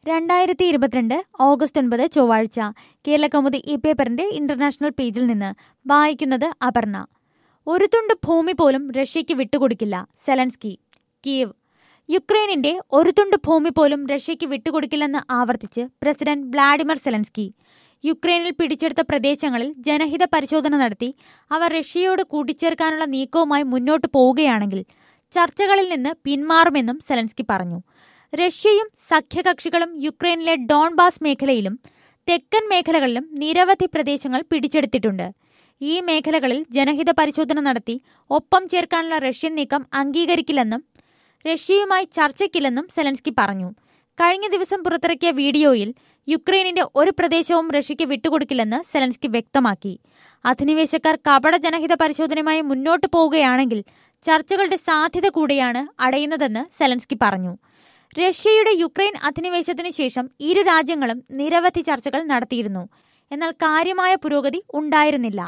രണ്ടായിരത്തി ഇരുപത്തിരണ്ട് ഓഗസ്റ്റ് ഒൻപത് ചൊവ്വാഴ്ച കേരള കൗമുദി ഈ പേപ്പറിന്റെ ഇന്റർനാഷണൽ പേജിൽ നിന്ന് വായിക്കുന്നത് അപർണ ഒരു തുണ്ട് ഭൂമി പോലും റഷ്യയ്ക്ക് വിട്ടുകൊടുക്കില്ല സെലൻസ്കി കീവ് യുക്രൈനിന്റെ ഒരു തുണ്ട് ഭൂമി പോലും റഷ്യയ്ക്ക് വിട്ടുകൊടുക്കില്ലെന്ന് ആവർത്തിച്ച് പ്രസിഡന്റ് വ്ളാഡിമിർ സെലൻസ്കി യുക്രൈനിൽ പിടിച്ചെടുത്ത പ്രദേശങ്ങളിൽ ജനഹിത പരിശോധന നടത്തി അവ റഷ്യയോട് കൂട്ടിച്ചേർക്കാനുള്ള നീക്കവുമായി മുന്നോട്ടു പോവുകയാണെങ്കിൽ ചർച്ചകളിൽ നിന്ന് പിന്മാറുമെന്നും സെലൻസ്കി പറഞ്ഞു റഷ്യയും സഖ്യകക്ഷികളും യുക്രൈനിലെ ഡോൺബാസ് മേഖലയിലും തെക്കൻ മേഖലകളിലും നിരവധി പ്രദേശങ്ങൾ പിടിച്ചെടുത്തിട്ടുണ്ട് ഈ മേഖലകളിൽ ജനഹിത പരിശോധന നടത്തി ഒപ്പം ചേർക്കാനുള്ള റഷ്യൻ നീക്കം അംഗീകരിക്കില്ലെന്നും റഷ്യയുമായി ചർച്ചയ്ക്കില്ലെന്നും സെലൻസ്കി പറഞ്ഞു കഴിഞ്ഞ ദിവസം പുറത്തിറക്കിയ വീഡിയോയിൽ യുക്രൈനിന്റെ ഒരു പ്രദേശവും റഷ്യയ്ക്ക് വിട്ടുകൊടുക്കില്ലെന്ന് സെലൻസ്കി വ്യക്തമാക്കി അധിനിവേശക്കാർ കപട ജനഹിത പരിശോധനയുമായി മുന്നോട്ടു പോവുകയാണെങ്കിൽ ചർച്ചകളുടെ സാധ്യത കൂടെയാണ് അടയുന്നതെന്ന് സെലൻസ്കി പറഞ്ഞു റഷ്യയുടെ യുക്രൈൻ അധിനിവേശത്തിന് ശേഷം ഇരു രാജ്യങ്ങളും നിരവധി ചർച്ചകൾ നടത്തിയിരുന്നു എന്നാൽ കാര്യമായ പുരോഗതി ഉണ്ടായിരുന്നില്ല